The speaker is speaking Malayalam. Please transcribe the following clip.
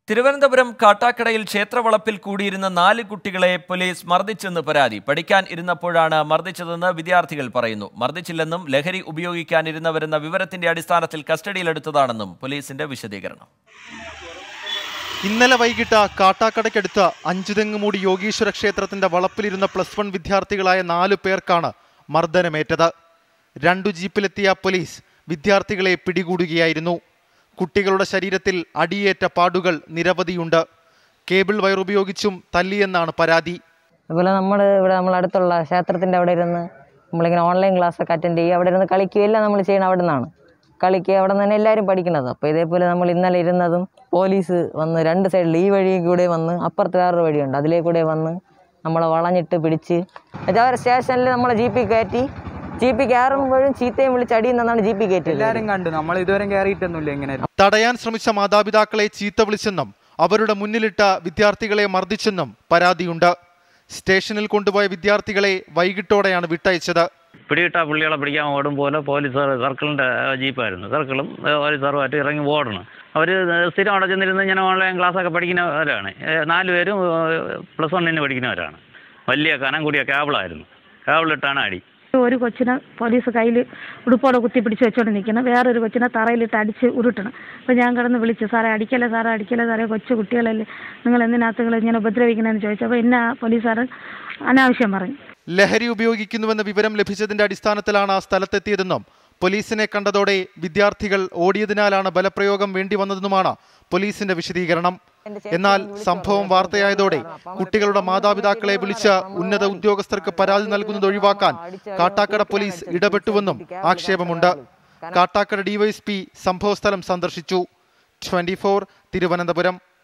തിരുവനന്തപുരം കാട്ടാക്കടയിൽ ക്ഷേത്രവളപ്പിൽ കൂടിയിരുന്ന നാല് കുട്ടികളെ പോലീസ് മർദ്ദിച്ചെന്ന് പരാതി പഠിക്കാൻ ഇരുന്നപ്പോഴാണ് മർദ്ദിച്ചതെന്ന് വിദ്യാർത്ഥികൾ പറയുന്നു മർദ്ദിച്ചില്ലെന്നും ലഹരി ഉപയോഗിക്കാനിരുന്നവരെന്ന വിവരത്തിന്റെ അടിസ്ഥാനത്തിൽ കസ്റ്റഡിയിലെടുത്തതാണെന്നും പോലീസിന്റെ വിശദീകരണം ഇന്നലെ വൈകിട്ട് കാട്ടാക്കടയ്ക്കടുത്ത് അഞ്ചുതെങ്ങുമൂടി യോഗീശ്വര ക്ഷേത്രത്തിന്റെ വളപ്പിലിരുന്ന പ്ലസ് വൺ വിദ്യാർത്ഥികളായ നാലു പേർക്കാണ് മർദ്ദനമേറ്റത് രണ്ടു ജീപ്പിലെത്തിയ പോലീസ് വിദ്യാർത്ഥികളെ പിടികൂടുകയായിരുന്നു കുട്ടികളുടെ ശരീരത്തിൽ അടിയേറ്റ പാടുകൾ നിരവധിയുണ്ട് കേബിൾ വയർ ഉപയോഗിച്ചും തല്ലിയെന്നാണ് പരാതി അതുപോലെ നമ്മൾ ഇവിടെ നമ്മൾ അടുത്തുള്ള ക്ഷേത്രത്തിൻ്റെ അവിടെ ഇരുന്ന് നമ്മളിങ്ങനെ ഓൺലൈൻ ക്ലാസ് ഒക്കെ അറ്റൻഡ് ചെയ്യുക അവിടെ ഇരുന്ന് കളിക്കുകയെല്ലാം നമ്മൾ ചെയ്യണം അവിടെ നിന്നാണ് കളിക്കുക അവിടെ നിന്ന് തന്നെ എല്ലാവരും പഠിക്കുന്നത് അപ്പോൾ ഇതേപോലെ നമ്മൾ ഇന്നലെ ഇരുന്നതും പോലീസ് വന്ന് രണ്ട് സൈഡിൽ ഈ വഴി കൂടെ വന്ന് അപ്പുറത്ത് വേറൊരു വഴിയുണ്ട് അതിലേ കൂടെ വന്ന് നമ്മളെ വളഞ്ഞിട്ട് പിടിച്ച് എന്നുവെച്ചാൽ അവരെ സ്റ്റേഷനിൽ നമ്മളെ ജീപ്പി കയറ്റി ജീപ്പി കയറുമ്പോഴും ചീത്തയും വിളിച്ച് അടിയുന്നതാണ് ജീപ്പി കയറ്റിയത് എല്ലാരും കണ്ടു നമ്മൾ ഇതുവരെ കയറിയിട്ടൊന്നുമില്ല ഇങ്ങനെ തടയാൻ ശ്രമിച്ച മാതാപിതാക്കളെ ചീത്ത വിളിച്ചെന്നും അവരുടെ മുന്നിലിട്ട വിദ്യാർത്ഥികളെ മർദ്ദിച്ചെന്നും പരാതിയുണ്ട് സ്റ്റേഷനിൽ കൊണ്ടുപോയ വിദ്യാർത്ഥികളെ വൈകിട്ടോടെയാണ് വിട്ടയച്ചത് പിടികിട്ട പുള്ളികളെ പിടിക്കാൻ ഓടും പോലെ പോലീസ് സർക്കിളിൻ്റെ ജീപ്പായിരുന്നു സർക്കിളും പോലീസുമായിട്ട് ഇറങ്ങി ഓടണം അവർ സ്ഥിരം അവിടെ ചെന്നിരുന്ന് ഇങ്ങനെ ഓൺലൈൻ ക്ലാസ്സൊക്കെ പഠിക്കുന്നവരാണ് ഏഹ് നാല് പേരും പ്ലസ് വണ്ണിന് പഠിക്കുന്നവരാണ് വലിയ കനം കൂടിയ കേബിളായിരുന്നു കേബിളിട്ടാണ് അടി ഒരു കൊച്ചിനെ പോലീസ് കയ്യിൽ ഉടുപ്പോടെ കുത്തി പിടിച്ച് വെച്ചോണ്ട് നിൽക്കണം വേറൊരു കൊച്ചിനെ തറയിലിട്ട് അടിച്ച് ഉരുട്ടണം അപ്പോൾ ഞാൻ കിടന്ന് വിളിച്ചു സാറേ അടിക്കല്ലേ സാറേ അടിക്കല്ലേ സാറേ കൊച്ചു കുട്ടികളല്ലേ നിങ്ങൾ എന്തിനകത്തുകൾ ഇങ്ങനെ ഉപദ്രവിക്കണമെന്ന് ചോദിച്ചപ്പോൾ എന്നെ ആ പോലീസുകാരൻ അനാവശ്യം പറഞ്ഞു ലഹരി ഉപയോഗിക്കുന്നുവെന്ന വിവരം ലഭിച്ചതിന്റെ അടിസ്ഥാനത്തിലാണ് ആ സ്ഥലത്തെത്തിയതെന്നും പോലീസിനെ കണ്ടതോടെ വിദ്യാർത്ഥികൾ ഓടിയതിനാലാണ് ബലപ്രയോഗം വേണ്ടി വന്നതെന്നുമാണ് പോലീസിന്റെ വിശദീകരണം എന്നാൽ സംഭവം വാർത്തയായതോടെ കുട്ടികളുടെ മാതാപിതാക്കളെ വിളിച്ച് ഉന്നത ഉദ്യോഗസ്ഥർക്ക് പരാതി നൽകുന്നത് ഒഴിവാക്കാൻ കാട്ടാക്കട പോലീസ് ഇടപെട്ടുവെന്നും ആക്ഷേപമുണ്ട് കാട്ടാക്കട ഡിവൈഎസ്പി സംഭവസ്ഥലം സന്ദർശിച്ചു ട്വന്റി തിരുവനന്തപുരം